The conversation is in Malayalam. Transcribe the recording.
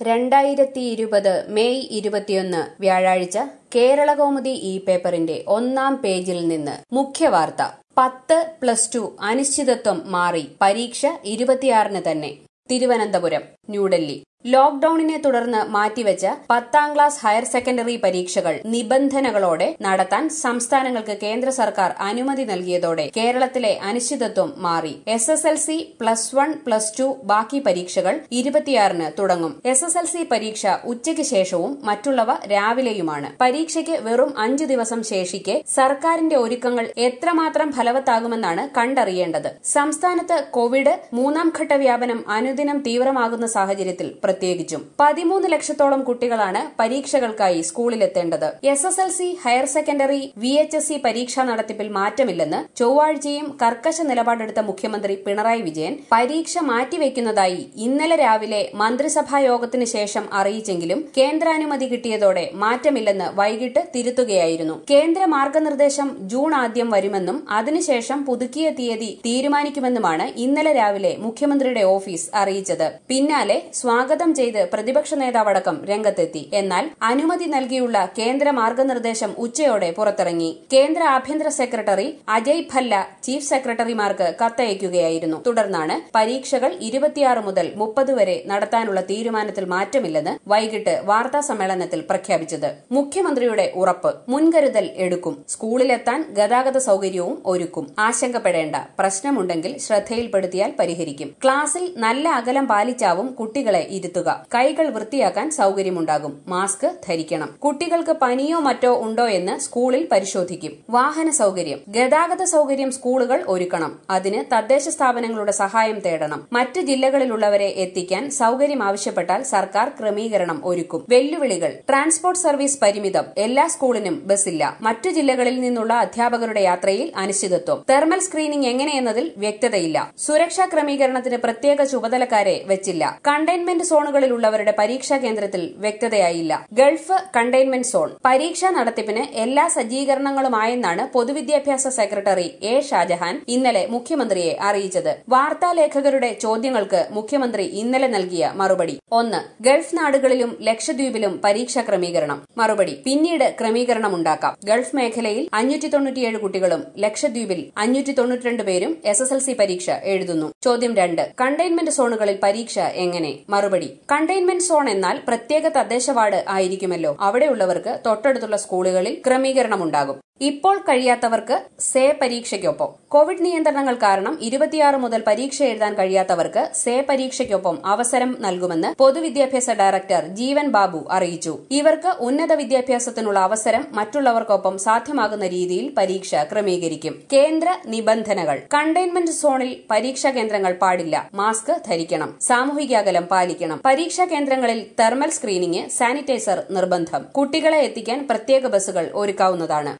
രണ്ടായിരത്തി ഇരുപത് മെയ് ഇരുപത്തിയൊന്ന് വ്യാഴാഴ്ച കേരളകൗമുദി ഈ പേപ്പറിന്റെ ഒന്നാം പേജിൽ നിന്ന് മുഖ്യവാർത്ത പത്ത് പ്ലസ് ടു അനിശ്ചിതത്വം മാറി പരീക്ഷ ഇരുപത്തിയാറിന് തന്നെ തിരുവനന്തപുരം ന്യൂഡൽഹി ലോക്ഡൌണിനെ തുടർന്ന് മാറ്റിവെച്ച പത്താം ക്ലാസ് ഹയർ സെക്കൻഡറി പരീക്ഷകൾ നിബന്ധനകളോടെ നടത്താൻ സംസ്ഥാനങ്ങൾക്ക് കേന്ദ്ര സർക്കാർ അനുമതി നൽകിയതോടെ കേരളത്തിലെ അനിശ്ചിതത്വം മാറി S S L C plus one plus two ബാക്കി പരീക്ഷകൾ ഇരുപത്തിയാറിന് തുടങ്ങും എസ് എസ് എൽ സി പരീക്ഷ ഉച്ചയ്ക്ക് ശേഷവും മറ്റുള്ളവ രാവിലെയുമാണ് പരീക്ഷയ്ക്ക് വെറും അഞ്ചു ദിവസം ശേഷിക്കെ സർക്കാരിന്റെ ഒരുക്കങ്ങൾ എത്രമാത്രം ഫലവത്താകുമെന്നാണ് കണ്ടറിയേണ്ടത് സംസ്ഥാനത്ത് കോവിഡ് മൂന്നാം ഘട്ട വ്യാപനം അനുദിനം തീവ്രമാകുന്ന സാഹചര്യത്തിൽ പ്രത്യേകിച്ചും പതിമൂന്ന് ലക്ഷത്തോളം കുട്ടികളാണ് പരീക്ഷകൾക്കായി സ്കൂളിലെത്തേണ്ടത് S S L C higher secondary V H S C പരീക്ഷാ നടത്തിപ്പിൽ മാറ്റമില്ലെന്ന് ചൊവ്വാഴ്ചയും കർക്കശ നിലപാടെടുത്ത മുഖ്യമന്ത്രി പിണറായി വിജയൻ പരീക്ഷ മാറ്റിവെക്കുന്നതായി ഇന്നലെ രാവിലെ മന്ത്രിസഭാ യോഗത്തിന് ശേഷം അറിയിച്ചെങ്കിലും കേന്ദ്രാനുമതി കിട്ടിയതോടെ മാറ്റമില്ലെന്ന് വൈകിട്ട് തിരുത്തുകയായിരുന്നു കേന്ദ്ര മാർഗനിർദ്ദേശം ജൂൺ ആദ്യം വരുമെന്നും അതിനുശേഷം പുതുക്കിയ തീയതി തീരുമാനിക്കുമെന്നുമാണ് ഇന്നലെ രാവിലെ മുഖ്യമന്ത്രിയുടെ ഓഫീസ് അറിയിച്ചത് പിന്നാലെ സ്വാഗതം ചെയ്ത് പ്രതിപക്ഷ നേതാവടക്കം രംഗത്തെത്തി എന്നാൽ അനുമതി നൽകിയുള്ള കേന്ദ്ര മാർഗനിർദ്ദേശം ഉച്ചയോടെ പുറത്തിറങ്ങി കേന്ദ്ര ആഭ്യന്തര സെക്രട്ടറി അജയ് ഭല്ല ചീഫ് സെക്രട്ടറിമാർക്ക് കത്തയക്കുകയായിരുന്നു തുടർന്നാണ് പരീക്ഷകൾ ഇരുപത്തിയാറ് മുതൽ മുപ്പത് വരെ നടത്താനുള്ള തീരുമാനത്തിൽ മാറ്റമില്ലെന്ന് വൈകിട്ട് വാർത്താ സമ്മേളനത്തിൽ പ്രഖ്യാപിച്ചത് മുഖ്യമന്ത്രിയുടെ ഉറപ്പ് മുൻകരുതൽ എടുക്കും സ്കൂളിലെത്താൻ ഗതാഗത സൌകര്യവും ഒരുക്കും ആശങ്കപ്പെടേണ്ട പ്രശ്നമുണ്ടെങ്കിൽ ശ്രദ്ധയിൽപ്പെടുത്തിയാൽ പരിഹരിക്കും ക്ലാസ്സിൽ നല്ല അകലം പാലിച്ചാവും കുട്ടികളെ ഇരുത്തുക കൈകൾ വൃത്തിയാക്കാൻ സൌകര്യമുണ്ടാകും മാസ്ക് ധരിക്കണം കുട്ടികൾക്ക് പനിയോ മറ്റോ ഉണ്ടോ എന്ന് സ്കൂളിൽ പരിശോധിക്കും വാഹന സൌകര്യം ഗതാഗത സൌകര്യം സ്കൂളുകൾ ഒരുക്കണം അതിന് തദ്ദേശ സ്ഥാപനങ്ങളുടെ സഹായം തേടണം മറ്റ് ജില്ലകളിലുള്ളവരെ എത്തിക്കാൻ സൌകര്യം ആവശ്യപ്പെട്ടാൽ സർക്കാർ ക്രമീകരണം ഒരുക്കും വെല്ലുവിളികൾ ട്രാൻസ്പോർട്ട് സർവീസ് പരിമിതം എല്ലാ സ്കൂളിനും ബസ്സില്ല മറ്റു ജില്ലകളിൽ നിന്നുള്ള അധ്യാപകരുടെ യാത്രയിൽ അനിശ്ചിതത്വം തെർമൽ സ്ക്രീനിംഗ് എങ്ങനെയെന്നതിൽ വ്യക്തതയില്ല സുരക്ഷാ ക്രമീകരണത്തിന് പ്രത്യേക ചുമതലക്കാരെ വെച്ചില്ല കണ്ടെയ്ൻമെന്റ് സോണുകളിലുള്ളവരുടെ പരീക്ഷാ കേന്ദ്രത്തിൽ വ്യക്തതയായില്ല ഗൾഫ് കണ്ടെയ്ൻമെന്റ് സോൺ പരീക്ഷാ നടത്തിപ്പിന് എല്ലാ സജ്ജീകരണങ്ങളുമായെന്നാണ് പൊതുവിദ്യാഭ്യാസ സെക്രട്ടറി എ ഷാജഹാൻ ഇന്നലെ മുഖ്യമന്ത്രിയെ അറിയിച്ചത് വാർത്താലേഖകരുടെ ചോദ്യങ്ങൾക്ക് മുഖ്യമന്ത്രി ഇന്നലെ നൽകിയ മറുപടി ഒന്ന് ഗൾഫ് നാടുകളിലും ലക്ഷദ്വീപിലും പരീക്ഷാ ക്രമീകരണം മറുപടി പിന്നീട് ക്രമീകരണമുണ്ടാക്കാം ഗൾഫ് മേഖലയിൽ അഞ്ഞൂറ്റി തൊണ്ണൂറ്റിയേഴ് കുട്ടികളും ലക്ഷദ്വീപിൽ അഞ്ഞൂറ്റി തൊണ്ണൂറ്റിരണ്ട് പേരും എസ് എസ് എൽ സി പരീക്ഷ എഴുതുന്നു ചോദ്യം രണ്ട് കണ്ടെയ്ൻമെന്റ് സോണുകളിൽ പരീക്ഷ എങ്ങനെ മറുപടി കണ്ടെയ്ൻമെന്റ് സോൺ എന്നാൽ പ്രത്യേക തദ്ദേശ വാർഡ് ആയിരിക്കുമല്ലോ അവിടെയുള്ളവർക്ക് തൊട്ടടുത്തുള്ള സ്കൂളുകളിൽ ക്രമീകരണമുണ്ടാകും ഇപ്പോൾ കഴിയാത്തവർക്ക് സേ പരീക്ഷയ്ക്കൊപ്പം കോവിഡ് നിയന്ത്രണങ്ങൾ കാരണം ഇരുപത്തിയാറ് മുതൽ പരീക്ഷ എഴുതാൻ കഴിയാത്തവർക്ക് സേ പരീക്ഷയ്ക്കൊപ്പം അവസരം നൽകുമെന്ന് പൊതുവിദ്യാഭ്യാസ ഡയറക്ടർ ജീവൻ ബാബു അറിയിച്ചു ഇവർക്ക് ഉന്നത വിദ്യാഭ്യാസത്തിനുള്ള അവസരം മറ്റുള്ളവർക്കൊപ്പം സാധ്യമാകുന്ന രീതിയിൽ പരീക്ഷ ക്രമീകരിക്കും കേന്ദ്ര നിബന്ധനകൾ കണ്ടെയ്ൻമെന്റ് സോണിൽ പരീക്ഷാ കേന്ദ്രങ്ങൾ പാടില്ല മാസ്ക് ധരിക്കണം സാമൂഹിക അകലം പാലിക്കണം പരീക്ഷാ കേന്ദ്രങ്ങളിൽ തെർമൽ സ്ക്രീനിംഗ് സാനിറ്റൈസർ നിർബന്ധം കുട്ടികളെ എത്തിക്കാൻ പ്രത്യേക ബസ്സുകൾ ഒരുക്കാവുന്നതാണ്